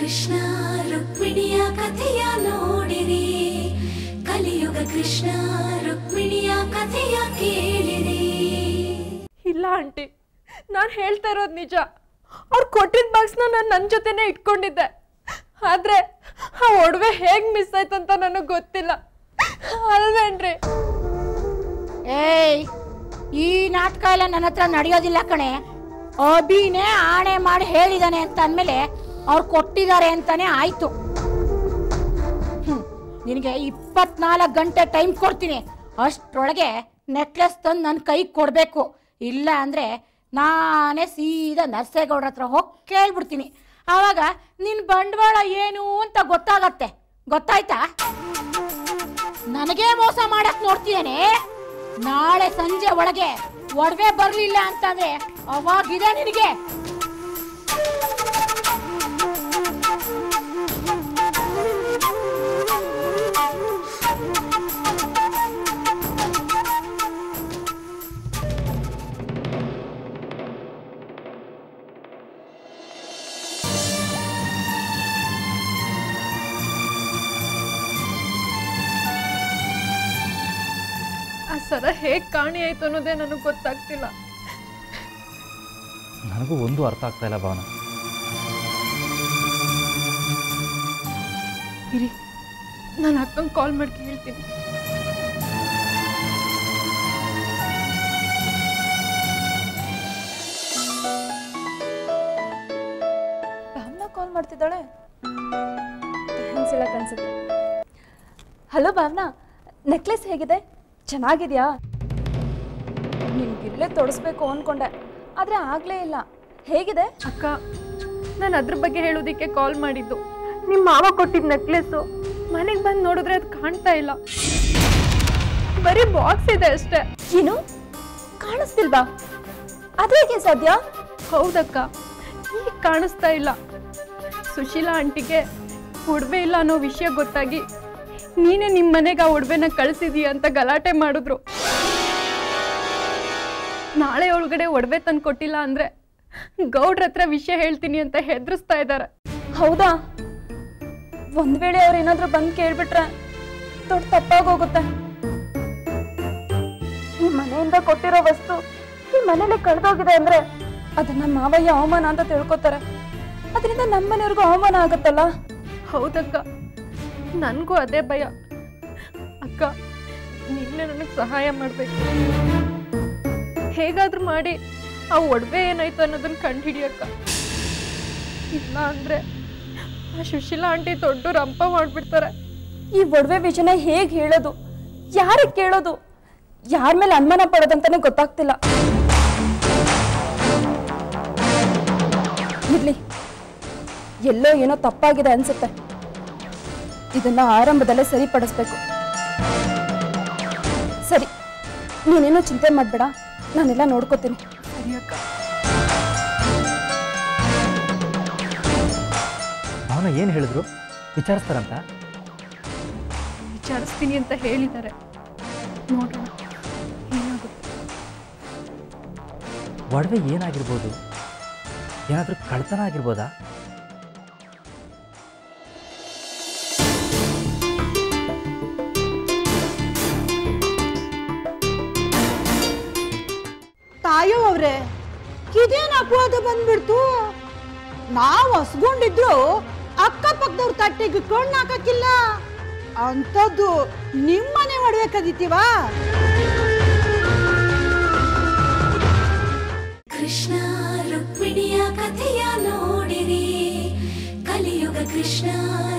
ಕೃಷ್ಣ ರುಕ್ಮಿಣಿಯ ಕಥೆಯ ನೋಡಿರಿ ಕಲಿಯುಗ ಕೃಷ್ಣ ರುಕ್ಮಿಣಿಯ ಕಥೆಯ ಕೇಳಿರಿ ಇಲ್ಲ ಆಂಟಿ ನಾನು ಹೇಳ್ತಾ ಇರೋದು ನಿಜ ಅವ್ರು ಕೊಟ್ಟಿದ್ದ ಬಾಕ್ಸ್ನ ನಾನು ನನ್ನ ಜೊತೆನೇ ಇಟ್ಕೊಂಡಿದ್ದೆ ಆದರೆ ಆ ಒಡವೆ ಹೇಗೆ ಮಿಸ್ ಆಯ್ತಂತ ನನಗೆ ಗೊತ್ತಿಲ್ಲ ಅಲ್ವೇನ್ರಿ ಏಯ್ ಈ ನಾಟಕ ಎಲ್ಲ ನನ್ನ ಹತ್ರ ನಡೆಯೋದಿಲ್ಲ ಕಣೆ ಅಭಿನೇ ಆಣೆ ಮಾಡಿ ಹೇಳಿದಾನೆ ಅಂತ ಅಂದಮೇಲೆ ಅವ್ರು ಕೊಟ್ಟಿದ್ದಾರೆ ಅಂತಾನೆ ಆಯ್ತು ಹ್ಮ್, ನಿನಗೆ ಇಪ್ಪತ್ನಾಲ್ಕು ಗಂಟೆ ಟೈಮ್ ಕೊಡ್ತೀನಿ ಅಷ್ಟ್ರೊಳಗೆ ನೆಕ್ಲೆಸ್ ತಂದು ನನ್ನ ಕೈ ಕೊಡಬೇಕು ಇಲ್ಲ ಅಂದರೆ ನಾನೇ ಸೀದಾ ನರ್ಸೇಗೌಡ್ರ ಹತ್ರ ಹೋಗಿ ಕೇಳ್ಬಿಡ್ತೀನಿ ಆವಾಗ ನಿನ್ನ ಬಂಡವಾಳ ಏನು ಅಂತ ಗೊತ್ತಾಗತ್ತೆ ಗೊತ್ತಾಯ್ತಾ ನನಗೆ ಮೋಸ ಮಾಡಕ್ ನೋಡ್ತಿದ್ದೇನೆ ನಾಳೆ ಸಂಜೆ ಒಳಗೆ ಒಡವೆ ಬರ್ಲಿಲ್ಲ ಅಂತಂದ್ರೆ ಅವಾಗಿದೆ ನಿನಗೆ ಆ ಸರ ಹೇಗೆ ಕಾಣಿ ಆಯ್ತು ಅನ್ನೋದೇ ನನಗೆ ಗೊತ್ತಾಗ್ತಿಲ್ಲ ನನಗೂ ಒಂದು ಅರ್ಥ ಆಗ್ತಾ ಇಲ್ಲ ಭಾವನ ಇರಿ ನಾನು ಅಕ್ಕಂಗೆ ಕಾಲ್ ಮಾಡಿ ಕೇಳ್ತೀನಿ ಭಾವನಾ ಕಾಲ್ ಮಾಡ್ತಿದ್ದಾಳೆ ಥ್ಯಾಂಕ್ಸ್ ಹೇಳಕ್ ಅನ್ಸುತ್ತೆ ಹಲೋ ಭಾವನಾ ನೆಕ್ಲೆಸ್ ಹೇಗಿದೆ ಚೆನ್ನಾಗಿದ್ಯಾ ನಿನ್ಗಿಲ್ಲೇ ತೊಡಸ್ಬೇಕು ಅನ್ಕೊಂಡೆ ಆದರೆ ಆಗಲೇ ಇಲ್ಲ ಹೇಗಿದೆ ಅಕ್ಕ ನಾನು ಅದ್ರ ಬಗ್ಗೆ ಹೇಳೋದಕ್ಕೆ ಕಾಲ್ ಮಾಡಿದ್ದು ನಿಮ್ಮ ಮಾವ ಕೊಟ್ಟಿದ್ದ ನೆಕ್ಲೆಸ್ಸು ಮನೆಗೆ ಬಂದು ನೋಡಿದ್ರೆ ಅದು ಕಾಣ್ತಾ ಇಲ್ಲ ಬರೀ ಬಾಕ್ಸ್ ಇದೆ ಅಷ್ಟೇ ಏನು ಕಾಣಿಸ್ತಿಲ್ವಾ ಅದೇಗೆ ಸಾಧ್ಯ ಹೌದಕ್ಕ ಈಗ ಕಾಣಿಸ್ತಾ ಇಲ್ಲ ಸುಶೀಲಾ ಆಂಟಿಗೆ ಒಡವೆ ಇಲ್ಲ ಅನ್ನೋ ವಿಷಯ ಗೊತ್ತಾಗಿ ನೀನೇ ನಿಮ್ಮ ಮನೆಗೆ ಆ ಒಡವೆನ ಕಳಿಸಿದೀಯ ಅಂತ ಗಲಾಟೆ ಮಾಡಿದ್ರು ನಾಳೆ ಒಳಗಡೆ ಒಡವೆ ತಂದು ಕೊಟ್ಟಿಲ್ಲ ಅಂದ್ರೆ ಗೌಡ್ರ ಹತ್ರ ವಿಷಯ ಹೇಳ್ತೀನಿ ಅಂತ ಹೆದರಿಸ್ತಾ ಇದ್ದಾರೆ ಹೌದಾ ಒಂದ್ ವೇಳೆ ಅವ್ರು ಏನಾದ್ರೂ ಬಂದು ಕೇಳ್ಬಿಟ್ರೆ ದೊಡ್ಡ ತಪ್ಪಾಗೋಗುತ್ತೆ ಈ ಮನೆಯಿಂದ ಕೊಟ್ಟಿರೋ ವಸ್ತು ಈ ಮನೇಲಿ ಕಳೆದೋಗಿದೆ ಅಂದ್ರೆ ಅದನ್ನ ಮಾವಯ್ಯ ಅವಮಾನ ಅಂತ ತಿಳ್ಕೊತಾರೆ ಅದರಿಂದ ನಮ್ಮ ಮನೆಯವ್ರಿಗೂ ಅವಮಾನ ಆಗುತ್ತಲ್ಲ ಹೌದಕ್ಕ ನನಗೂ ಅದೇ ಭಯ ಅಕ್ಕ ನೀನೇ ನನಗೆ ಸಹಾಯ ಮಾಡಬೇಕು ಹೇಗಾದ್ರೂ ಮಾಡಿ ಆ ಒಡವೆ ಏನಾಯ್ತು ಅನ್ನೋದನ್ನ ಕಂಡುಹಿಡಿಯಕ್ಕ ಇಲ್ಲ ಅಂದ್ರೆ ಆ ಸುಶೀಲಾ ಆಂಟಿ ದೊಡ್ಡ ರಂಪ ಮಾಡ್ಬಿಡ್ತಾರೆ ಈ ಒಡವೆ ವಿಷಯನ ಹೇಗ್ ಹೇಳೋದು ಯಾರಿಗೆ ಕೇಳೋದು ಯಾರ ಮೇಲೆ ಅನುಮಾನ ಪಡೋದಂತಾನೆ ಗೊತ್ತಾಗ್ತಿಲ್ಲ ಇರ್ಲಿ ಎಲ್ಲೋ ಏನೋ ತಪ್ಪಾಗಿದೆ ಅನ್ಸುತ್ತೆ ಇದನ್ನ ಆರಂಭದಲ್ಲೇ ಸರಿಪಡಿಸ್ಬೇಕು ಸರಿ ನೀನೇನೋ ಚಿಂತೆ ಮಾಡಬೇಡ ನಾನೆಲ್ಲ ನೋಡ್ಕೋತೀನಿ ಸರಿ ಅಕ್ಕ ಭಾವನ ಏನು ಹೇಳಿದ್ರು ವಿಚಾರಿಸ್ತಾರಂತ ವಿಚಾರಿಸ್ತೀನಿ ಅಂತ ಹೇಳಿದ್ದಾರೆ ನೋಡೋಣ ಏನಾಗುತ್ತೆ ಒಡವೆ ಏನಾಗಿರ್ಬೋದು ಏನಾದರೂ ಕಳ್ತನ ಆಗಿರ್ಬೋದಾ ತಾಯೋ ಅವ್ರೆ ಇದೇನು ಅಪವಾದ ಬಂದ್ಬಿಡ್ತು ನಾವು ಹಸ್ಕೊಂಡಿದ್ರು ಅಕ್ಕಪಕ್ಕದವ್ರ ತಟ್ಟೆಗೆ ಕಣ್ಣು ಹಾಕಕ್ಕಿಲ್ಲ ಅಂಥದ್ದು ನಿಮ್ಮನೆ ಒಡವೆ ಕದಿತೀವಾ ಕೃಷ್ಣ ರುಕ್ಮಿಣಿಯ ಕಥೆಯ ನೋಡಿರಿ ಕಲಿಯುಗ ಕೃಷ್ಣ